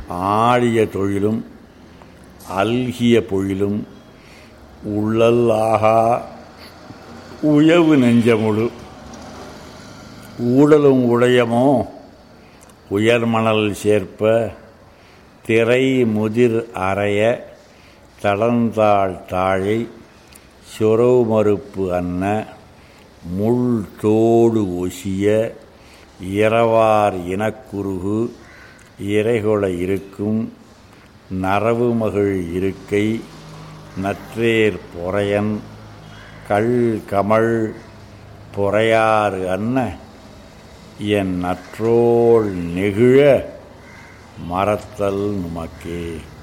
ஆடிய தொழிலும் அல்கிய பொழிலும் உள்ளல் ஆகா உயவு நெஞ்சமுழு ஊடலும் உடையமோ உயர்மணல் சேர்ப்ப திரை முதிர் அறைய தளந்தாள் தாழை சொரவு மறுப்பு அன்ன முள் தோடு ஒசிய இரவார் இனக்குருகு இறைகொள இருக்கும் நரவு மகிழ் இருக்கை நற்றேர் பொறையன் கள் கமழ் பொறையாறு அன்ன என் நற்றோள் நெகிழ மறத்தல் நுமக்கே